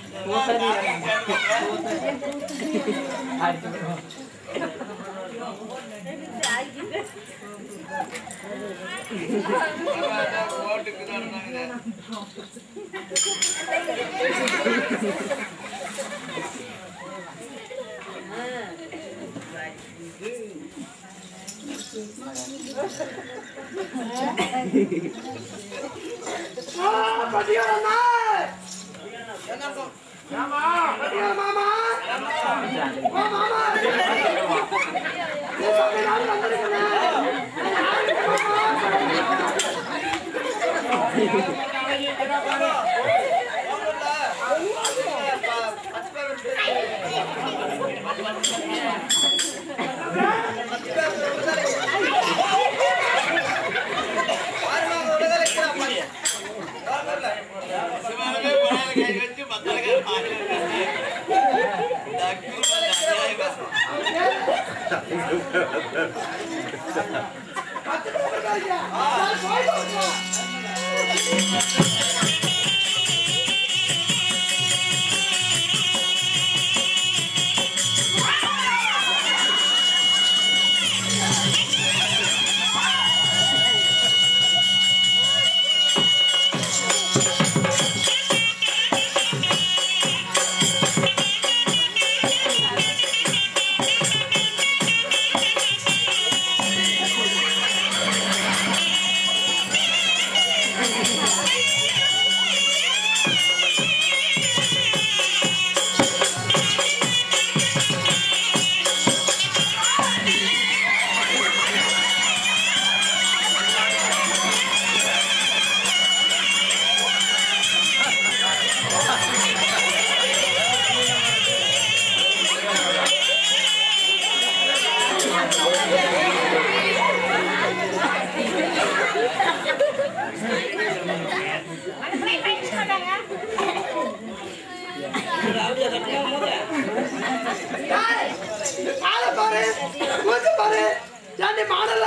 ஆளை பாரு மூஞ்ச பாரு ஏண்டி மாடல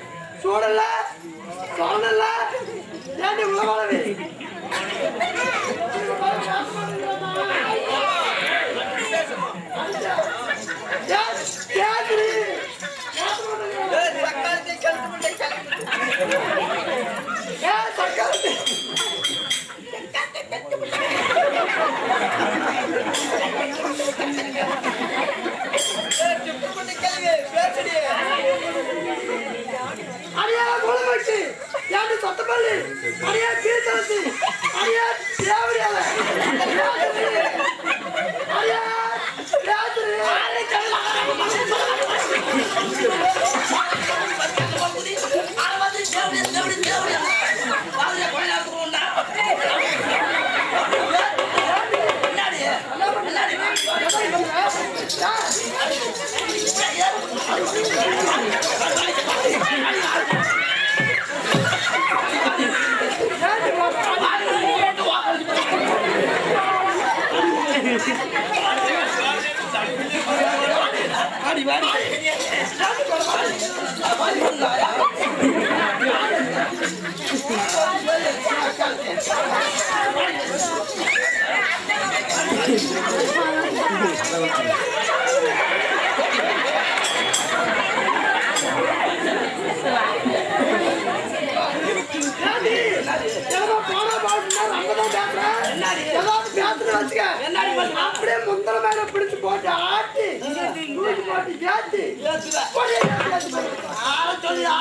சூடல சோனல ஏண்டி உலகளவே அடியா குளமட்டி ஏண்டி சத்தப்பள்ளி அடியா கீழ்த்தரசி அடியா தேவடியால அடியா பேசுறி ஏதோ போனா பாட்டுனா நம்ம தான் பேசுறேன் ஏதாவது பேசுன்னு வச்சுக்க அப்படியே முந்தர மேல பிடிச்சு போட்டு ஆட்டி தூக்கி போட்டு ஏத்தி அப்படியே ஏத்தி போடு.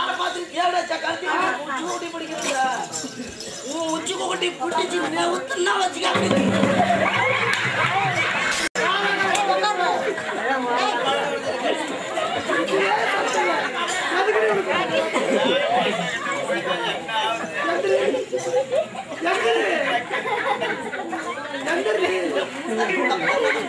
எதுக்கு நீ உனக்கு? எந்திரி. எந்திரி.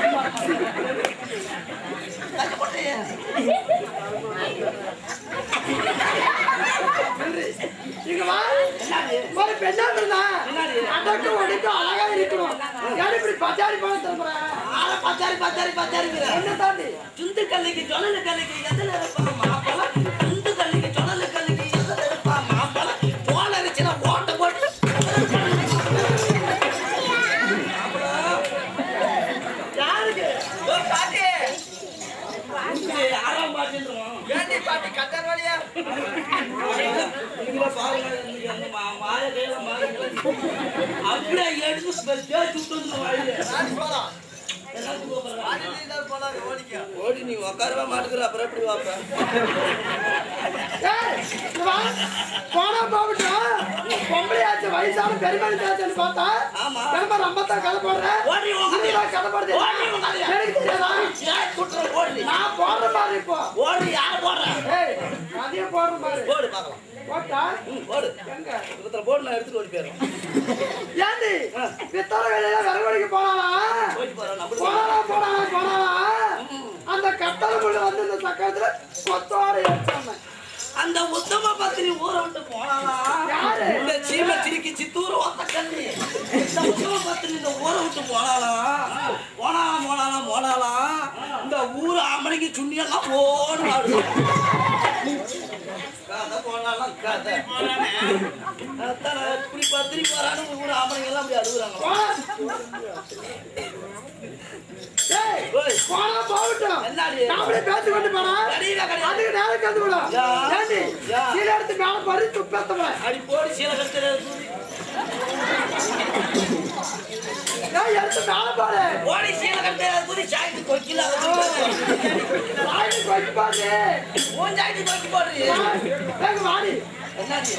இங்க வா. ஒரு பெண்ணா இருந்தா, அடக்க ஒடுக்க அழகா இருக்கணும். ஏன் இப்படி பச்சாரி பழம் திரும்புற? பச்சாரி பச்சாரி பச்சாரிங்கிற என்ன தாண்டி? சுந்து கல்லிக்கு சொனலு கல்லிக்கு எதில் இருப்பா மாப்பழம் சுந்து கல்லிக்கு சொனலு கல்லிக்கு எதில் இருப்பா மாப்பழம் போல இருந்துச்சுன்னா ஓட்ட போட்டு மாப்பழம். பாட்டி கட்டர் வழியா நீங்களே பாருங்க, இன்னைக்கு அந்த மா- மாய கையில மாறிக்கல. அப்படியே எடுத்து ஸ்பெ- தேய்ச்சி விட்டு வந்து வாயில. ராணி போலாம் எல்லாத்துக்கும் கூப்பிடுறேன். ராணி நீ தான் போலாம் ஓடிக்க ஓடி நீ உட்காரவே மாட்டேங்கிற அப்புறம் எப்படி வாப்ப ஏய், இங்க வா. போனா போகட்டும். பொம்பளையாச்சு, வயசான பெருமனுக்காச்சுன்னு பார்த்தா, ஆமா. திரும்ப ரம்பத்தான் கதை போடுறேன். ஓடி உக்காந்து. நீதான் கதை போடுறது. ஓடி உக்காந்து. எனக்கு தெரியாதா? ஏன் குட்டுற ஓடி நான் போடுற மாதிரி இப்போ. ஓடி யார் போடுற ஏய், அதையே போடுற மாதிரி. ஓடு பார்க்கலாம் போட்டா? ம், ஓடு எங்க? இவத்துல போடு நான் எடுத்துட்டு ஓடி போயிடுறேன் ஏண்டி? பித்தளை வேலையில விறகு வெடிக்க போனானா? போயிட்டு போறேன் நம்மளுக்கு போனானா, போனானா, போனானா? அந்த கட்டளை முள்ளு வந்து இந்த சக்கரத்துல கொத்தோட எடுத்தாங்க அந்த உத்தம பத்தினி ஊரை விட்டு போனானா யாரு? இந்த சீம சிரிக்கி சித்தூர் ஓத்த கண்ணி இந்த உத்தம பத்தினி இந்த ஊரை விட்டு போனானா போனாலாம் போனாலாம் போனாலாம் இந்த ஊர் ஆம்பளைக்கு சுண்ணியெல்லாம் போன கதை போனாலாம் கதை அதான் இப்படி பத்தினி போறான்னு ஊர் ஆம்பளைங்க எல்லாம் அப்படி அழுகுறாங்க ஏய், ஓய், போனா போகட்டும். என்னடி? நான் அப்படியே பேசி கொண்டு போனா, கிடையல கிடையாது அதுக்கு நேரம் கந்து விடும். யா. ஏண்டி? யா. கீழே எடுத்து மேல போடு, துப்பேத்தவன். அடி போடி சீல கட்டுற ஏய், எடுத்து மேல போடு. ஓடி சீல கட்டுற குதி சாய்த்து கொக்கில வாயில கொக்கி பாரு. மூஞ்சாய்த்து கொக்கி போடு ஏங்க வாடி. என்னாச்சு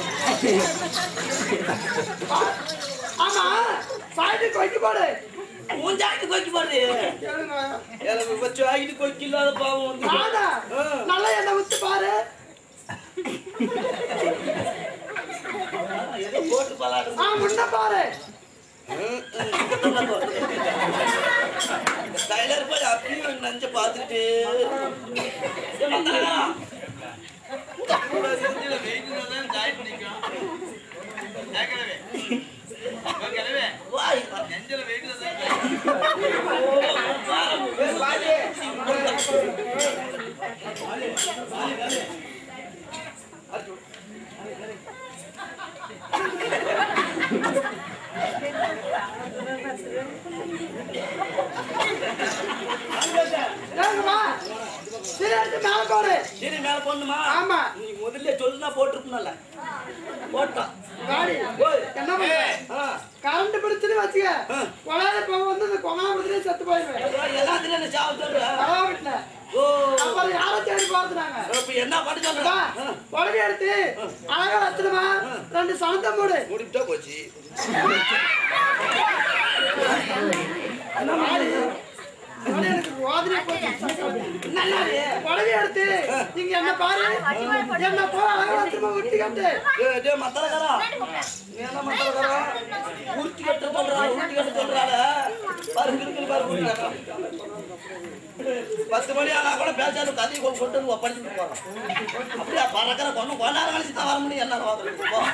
ஆமா, வாயில கொக்கி போடு. மூஞ்சாய்த்து கொக்கி போடு கேளுங்க. எனக்கு வச்சு ஆகிட்டு கொக்கி இல்லாத பாவம் வந்து நானா? ஆ. நல்லா எண்ணெய் ஊத்தி பாரு ஏதோ போட்டு பலாடு ஆ, முன்ன பாரு டைலர் போய் அப்படியும் நஞ்ச பார்த்துட்டு ஏன் வந்தாரா? வாய் ஏங்க வா. சரி, எடுத்து மேல போடு. சரி மேல போடணுமா ஆமா. நீ முதல்ல சொல்லுனா போட்டிருக்கணும்ல போட்டான் வாடி. ஓய். என்ன பண்ற? ஆ. கரண்ட் பிடிச்சுன்னு வச்சுக்க ஆ. கொலாத போக வந்து இந்த கொங்கனாபுரத்துலயே செத்து போயிருவேன் எல்லாத்துலயும் என்ன சாவு சொல்ற கலாவிட்டுல ஓ அப்புறம் யாரை தேடி பார்த்துனாங்க இப்ப என்ன பண்ண சொல்ற உடனே எடுத்து அழகா வச்சிருமா ரெண்டு சனத்தை மூடு முடிவிட்டா போச்சு வாடி. உடனே எனக்கு வாதிலே போச்சு நல்லா உடனே எடுத்து நீங்க என்ன பாரு என்ன போல அழகா வச்சிருமா உருட்டி கட்டு ஏய், டேய், மத்தளக்காரா. நீ என்ன மத்தளக்காரா? உருட்டி கட்ட சொல்றா, உருட்டி கட்ட சொல்றாள. பாரு, கிறுக்கிறு பாரு, உருட்டி கட்ட. பத்து மணி ஆனா கூட பேசாத கதையை கொண்டு கொண்டு வந்து படிச்சுட்டு போறோம் அப்படியா பறக்கிற பொண்ணு கொஞ்ச நேரம் கழிச்சு தான் வர முடியும் என்ன வாக்குறது போ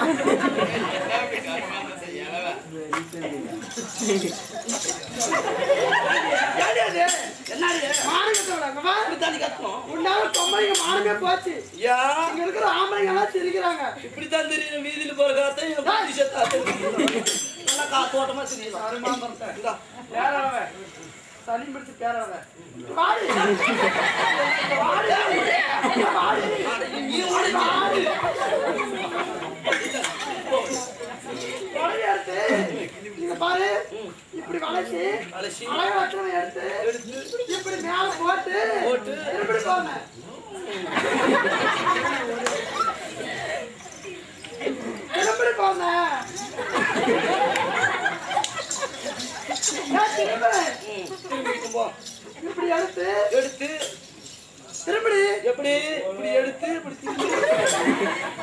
ஏடி அது என்னடி மானம் கட்டவங்க இப்படித்தாண்டி கத்தணும் உன்னால பொம்பளைங்க மானமே போச்சு ஏன் இங்க இருக்கிற ஆம்பளைங்க எல்லாம் சிரிக்கிறாங்க இப்படித்தான் தெரியும் வீதியில போற காத்த என் புத்தி செத்தா தெரியும். நல்லா காத்தோட்டமா தெரியலாம் இந்தா. பேரவ சனி பிடிச்சு பேரவ வாடி வாடி வாடி நீ ஓடி வா. வாடி உடனே எடுத்து நீங்க பாரு இப்படி வளைச்சு வளைச்சு. அழகா வச்சவன் எடுத்து இப்படி மேல போட்டு போட்டு. இப்படி போங்க திரும்பி போங்க ஏன் திரும்ப ம், திரும்பிக்கிட்டு போ இப்படி எடுத்து எடுத்து திரும்பி எப்படி இப்படி எடுத்து இப்படி திருப்பி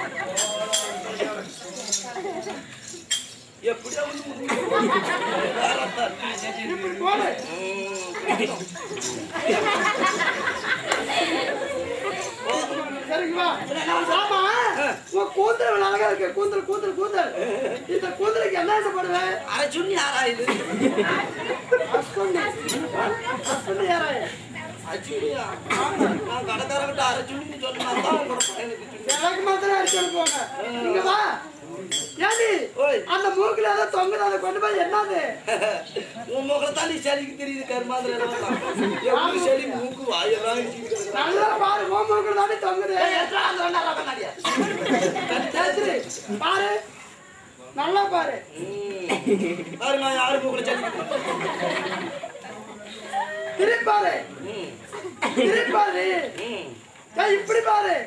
எப்படியா வந்து இப்படி போடு சரிங்களா ஆமா உன் கூந்தல் அழகா இருக்கு கூந்தல் கூந்தல் கூந்தல் இந்த கூந்தலுக்கு என்ன ஆசைப்படுவேன் அரை சுண்ணி ஆறாயுது அஸ்கொண்டு அஸ்கொண்டு யாராய் அச்சுடியா நான் கடைக்கார விட்டு அரை சுண்ணின்னு சொன்னா தான் உங்க எனக்கு சுண்ணி. எனக்கு மாத்திரம் அடிச்சு அனுப்புவாங்க நீங்க வா ஏண்டி ஓய் அந்த மூக்குல ஏதோ தொங்குது அதை கொண்டு போய் என்னது உன் முகத்தை தான் நீ செடிக்கு தெரியுது கருமாந்திர எப்படி செடி மூக்கு வாயெல்லாம் இடிச்சுக்கிட்டு கிடக்குது. நல்லா பாரு ஓ மூக்குல தாண்டி தொங்குது ஏய், எட்ரா அந்த ரெண்டாயிரம் ரூபாய் கண்ணாடியா? சரி, பாரு நல்லா பாரு ம். பாரு நான் யாரு மூக்குல செடிக்கு திருப்பி பாரு ம் திருப்பி பாரு ம் ஏய், இப்படி பாரு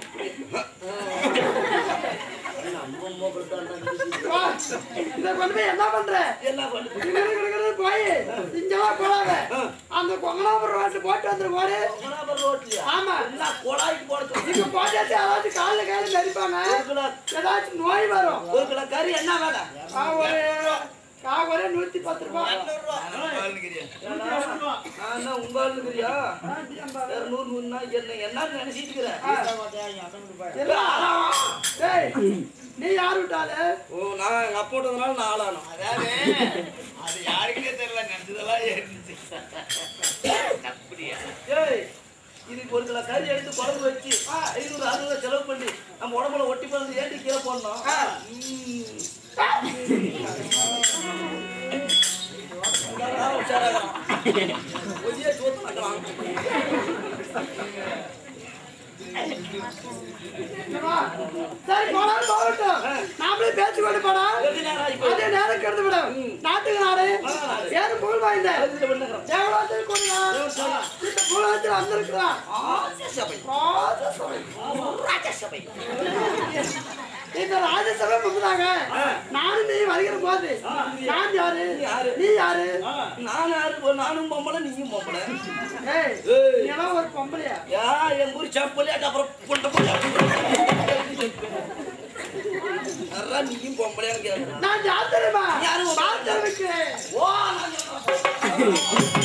நம்ம மூக்குல தான்டா இருக்குது. வா, இதை கொண்டு போய் என்ன பண்ற என்ன பண்ணுது இங்க இருக்கிறது போய் இங்கெல்லாம் போடாத அந்த கொங்கனாபுரம் ரோட்டு போட்டு வந்துரு போடு கொங்கனாபுரம் ரோட்லயா? ஆமா என்ன குழாய்க்கு போட சொல்லு. இங்க போட்டாச்சு ஏதாச்சும் காலில் கையில நடிப்பாங்க ஒரு கிலோ ஏதாச்சும் நோய் வரும் ஒரு கிலோ கறி என்ன வேலை ஆ, ஒரு கா ஒரு நூத்தி பத்து ரூபாய் ஏன்னா, நான் என்ன உங்க ஆளுங்கிறியா? வேற நூறு நூறுனா என்ன என்னன்னு நினைச்சிட்டு இருக்கிற? எல்லாம் டேய், நீ யார் விட்டாலு ஓ, நான் எங்க அப்பா விட்டதுனால நான் ஆளானோம். அது யாருக்குன்னே தெரியல நினைச்சதெல்லாம் ஏறிடுச்சு அப்படியா ஏய், இதுக்கு ஒரு கிலோ கறி எடுத்து குழம்பு வச்சு ஐநூறு அறுநூறு செலவு பண்ணி நம்ம உடம்புல ஒட்டி பிறந்து ஏண்டி கீழே போடணும் ம். அதான் உஷாராகிறான். ஒதியே சோத்து நக்கலாம். வா. சரி போனாலும் போகட்டும் நாமளே பேச்சு கொண்டு போனா வெகு நேரம் ஆகி போயிடுச்சு. அதே நேரம் கெடுத்து விடும் நாட்டுக்கு நாடு நாடு. பேரு புகழ் வாய்ந்த அதுல பண்ணுகிறோம். தேவராஜர் கொண்டா இந்த புகழத்தில் வந்திருக்கிறான் ராஜசபை. ராஜசபை ராஜசபை. இந்த ராஜசபை முன்பதாக நானும் நீ வருகிற போது நான் யாரு யாரு? நீ யாரு நான் யாரு? நானும் பொம்பளை, நீயும் பொம்பளை. ஏய் ஏய். நீ எல்லாம் ஒரு பொம்பளையா யா, என் ஊர் செப்பலியாட்டு அப்புறம் புண்டை புண்டை. அதான் நீயும் பொம்பளையான்னு கேக்குறேன். நான் யார் தெரியுமா யாரு? பாத்திரம் வைக்கிறேன் ஓ, நான் சொல்றேன்.